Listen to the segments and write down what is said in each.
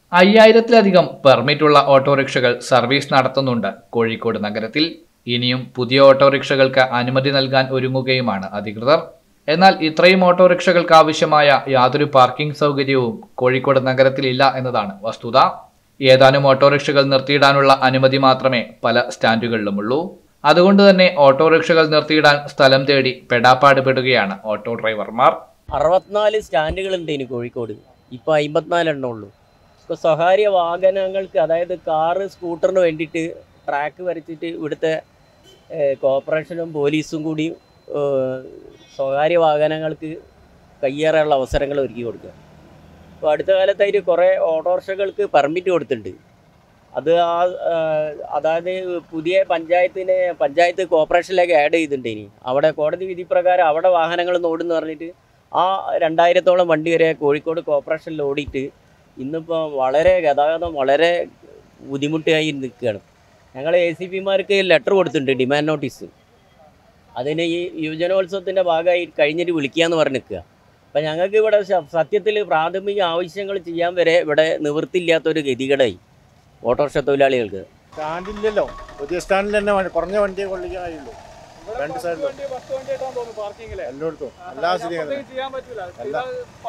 അയ്യായിരത്തിലധികം പെർമിറ്റുള്ള ഓട്ടോറിക്ഷകൾ സർവീസ് നടത്തുന്നുണ്ട് കോഴിക്കോട് നഗരത്തിൽ ഇനിയും പുതിയ ഓട്ടോറിക്ഷകൾക്ക് അനുമതി നൽകാൻ ഒരുങ്ങുകയുമാണ് അധികൃതർ എന്നാൽ ഇത്രയും ഓട്ടോറിക്ഷകൾക്ക് ആവശ്യമായ യാതൊരു പാർക്കിംഗ് സൗകര്യവും കോഴിക്കോട് നഗരത്തിലില്ല എന്നതാണ് വസ്തുത ഏതാനും ഓട്ടോറിക്ഷകൾ നിർത്തിയിടാനുള്ള അനുമതി മാത്രമേ പല സ്റ്റാൻഡുകളിലുമുള്ളൂ അതുകൊണ്ട് തന്നെ ഓട്ടോറിക്ഷകൾ നിർത്തിയിടാൻ സ്ഥലം തേടി പെടാപ്പാട് പെടുകയാണ് ഓട്ടോ ഡ്രൈവർമാർ അറുപത്തിനാല് സ്റ്റാൻഡുകളുണ്ട് ഇനി കോഴിക്കോട് ഇപ്പോൾ അമ്പത്തിനാലെണ്ണം ഉള്ളൂ ഇപ്പോൾ സ്വകാര്യ വാഹനങ്ങൾക്ക് അതായത് കാറ് സ്കൂട്ടറിന് വേണ്ടിയിട്ട് ട്രാക്ക് വരച്ചിട്ട് ഇവിടുത്തെ ഏഹ്, കോർപ്പറേഷനും പോലീസും കൂടി ഏഹ്, സ്വകാര്യ വാഹനങ്ങൾക്ക് കയ്യേറാനുള്ള അവസരങ്ങൾ ഒരുക്കി കൊടുക്കുക ഇപ്പോൾ അടുത്ത കാലത്തായിട്ട് കുറേ ഓട്ടോറിക്ഷകൾക്ക് പെർമിറ്റ് കൊടുത്തിട്ടുണ്ട് അത് ആ ഏഹ്, അതായത് പുതിയ പഞ്ചായത്തിനെ പഞ്ചായത്ത് കോർപ്പറേഷനിലേക്ക് ആഡ് ചെയ്തിട്ടുണ്ട് ഇനി അവിടെ കോടതി വിധി പ്രകാരം അവിടെ വാഹനങ്ങൾ ഓടുന്നു പറഞ്ഞിട്ട് ആ രണ്ടായിരത്തോളം വണ്ടി വരെ കോഴിക്കോട് കോർപ്പറേഷനിൽ ഓടിയിട്ട് ഇന്നിപ്പോൾ വളരെ ഗതാഗതം വളരെ ബുദ്ധിമുട്ടായി നിൽക്കുകയാണ് ഞങ്ങൾ എ സി പിമാർക്ക് ലെറ്റർ കൊടുത്തിട്ടുണ്ട് ഡിമാൻഡ് നോട്ടീസ് അതിന് ഈ യുവജനോത്സവത്തിൻ്റെ ഭാഗമായി കഴിഞ്ഞിട്ട് വിളിക്കാന്ന് പറഞ്ഞ് നിൽക്കുക അപ്പം ഞങ്ങൾക്ക് ഇവിടെ സത്യത്തിൽ പ്രാഥമിക ആവശ്യങ്ങൾ ചെയ്യാൻ വരെ ഇവിടെ നിവൃത്തിയില്ലാത്തൊരു ഗതികേടായി ഓട്ടോറിക്ഷ തൊഴിലാളികൾക്ക് സ്റ്റാൻഡില്ലല്ലോ പുതിയ സ്റ്റാൻഡിൽ തന്നെ വണ്ടി- കുറഞ്ഞ വണ്ടിയെ കൊള്ളിക്കാൻ കഴിയുള്ളൂ രണ്ട് സൈഡിലും എല്ലായിടത്തും എല്ലാ സ്ഥിതികളും എല്ലാ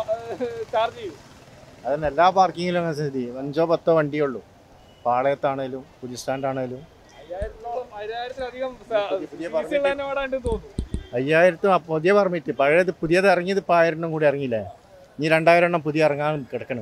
അതന്നെ എല്ലാ പാർക്കിങ്ങിലും അങ്ങനെ സ്ഥിതി അഞ്ചോ പത്തോ വണ്ടിയേ ഉള്ളൂ പാളയത്താണേലും പുതിയ സ്റ്റാൻഡാണേലും പുതിയ permit. അയ്യായിരത്തും ആ പുതിയ പെർമിറ്റ് പഴയത് പുതിയത് ഇറങ്ങിയത് ഇപ്പോൾ ആയിരം എണ്ണം കൂടി ഇറങ്ങിയില്ലേ ഇനി രണ്ടായിരം എണ്ണം പുതിയ ഇറങ്ങാൻ കിടക്കണം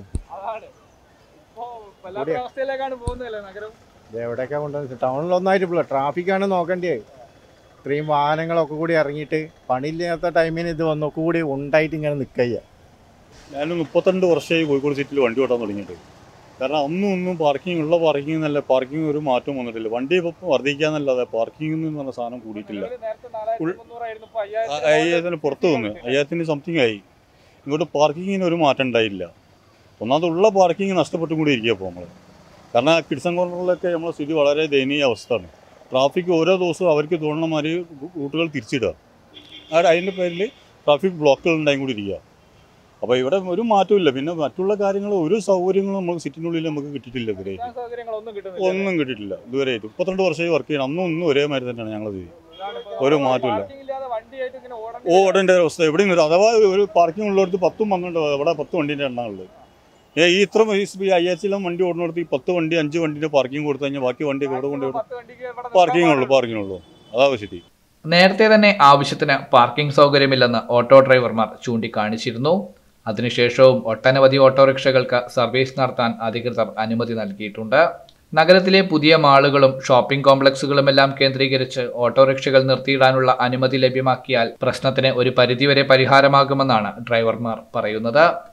ഇത് എവിടെയൊക്കെ കൊണ്ടുവന്ന് ടൗണിൽ ഒന്നായിട്ട് പോല ട്രാഫിക്കാണ് നോക്കേണ്ടത് ഇത്രയും വാഹനങ്ങളൊക്കെ കൂടി ഇറങ്ങിയിട്ട് പണിയില്ലാത്ത ടൈമിന് ഇത് വന്നൊക്കെ കൂടി ഉണ്ടായിട്ട് ഇങ്ങനെ നിൽക്കുക ഞാൻ മുപ്പത്തിരണ്ട് വർഷമായി കോഴിക്കോട് സിറ്റിയിൽ വണ്ടി ഓടാൻ തുടങ്ങിയിട്ട് കാരണം അന്നും ഒന്നും പാർക്കിംഗ് ഉള്ള പാർക്കിംഗ് എന്നല്ല പാർക്കിംഗ് ഒരു മാറ്റം വന്നിട്ടില്ല വണ്ടി ഇപ്പം വർദ്ധിക്കാന്നല്ലാതെ പാർക്കിംഗ് എന്ന് പറഞ്ഞ സാധനം കൂടിയിട്ടില്ല ആ, അയ്യായിരത്തിന് പുറത്ത് വന്നു അയ്യായിരത്തിന് സംതിങ് ആയി ഇങ്ങോട്ട് പാർക്കിങ്ങിന് ഒരു മാറ്റം ഉണ്ടായില്ല ഒന്നാമത് ഉള്ള പാർക്കിംഗ് നഷ്ടപ്പെട്ടും കൂടി ഇരിക്കുക ഇപ്പോൾ നമ്മൾ കാരണം കിഡ്സൺ കോർണറിലൊക്കെ നമ്മളെ സ്ഥിതി വളരെ ദയനീയ അവസ്ഥയാണ് ട്രാഫിക് ഓരോ ദിവസവും അവർക്ക് തോന്നുന്ന മാതിരി റൂട്ടുകൾ തിരിച്ചിടുക ആ അതിൻ്റെ പേരിൽ ട്രാഫിക് ബ്ലോക്കുകൾ ഉണ്ടായും കൂടി ഇരിക്കുക അപ്പോൾ ഇവിടെ ഒരു മാറ്റമില്ല പിന്നെ മറ്റുള്ള കാര്യങ്ങൾ ഒരു സൗകര്യങ്ങളും നമുക്ക് സിറ്റിനുള്ളിൽ നമുക്ക് കിട്ടിയിട്ടില്ല ഇതുവരെ ഒന്നും കിട്ടിയിട്ടില്ല ഇതുവരെ മുപ്പത്തിരണ്ട് വർഷമായി വർക്ക് ചെയ്യണം അന്നും ഒന്നും ഒരേ മാതിരി തന്നെയാണ് ഞങ്ങൾ ഇത് ഒരു മാറ്റമില്ല ഓടേണ്ട അവസ്ഥ എവിടെയും വരും അഥവാ ഒരു പാർക്കിംഗ് ഉള്ളിടത്ത് പത്തും പന്ത്രണ്ട് അവിടെ പത്ത് വണ്ടീൻ്റെ എണ്ണമുള്ളത് ഏ ഈ ഇത്ര ഈ അയ്യായിരത്തിലും വണ്ടി ഓടുന്നിടത്ത് ഈ പത്ത് വണ്ടി അഞ്ച് വണ്ടീൻ്റെ പാർക്കിംഗ് കൊടുത്തു കഴിഞ്ഞാൽ ബാക്കി വണ്ടിയൊക്കെ ഇവിടെ കൊണ്ട് പാർക്കിംഗ് ഉള്ളൂ പാർക്കിംഗ് ഉള്ളൂ അതാ സ്ഥിതി നേരത്തെ തന്നെ ആവശ്യത്തിന് പാർക്കിംഗ് സൗകര്യമില്ലെന്ന് ഓട്ടോ ഡ്രൈവർമാർ ചൂണ്ടിക്കാണിച്ചിരുന്നു അതിനുശേഷവും ഒട്ടനവധി ഓട്ടോറിക്ഷകൾക്ക് സർവീസ് നടത്താൻ അധികൃതർ അനുമതി നൽകിയിട്ടുണ്ട് നഗരത്തിലെ പുതിയ മാളുകളും ഷോപ്പിംഗ് കോംപ്ലക്സുകളുമെല്ലാം കേന്ദ്രീകരിച്ച് ഓട്ടോറിക്ഷകൾ നിർത്തിയിടാനുള്ള അനുമതി ലഭ്യമാക്കിയാൽ പ്രശ്നത്തിന് ഒരു പരിധിവരെ പരിഹാരമാകുമെന്നാണ് ഡ്രൈവർമാർ പറയുന്നത്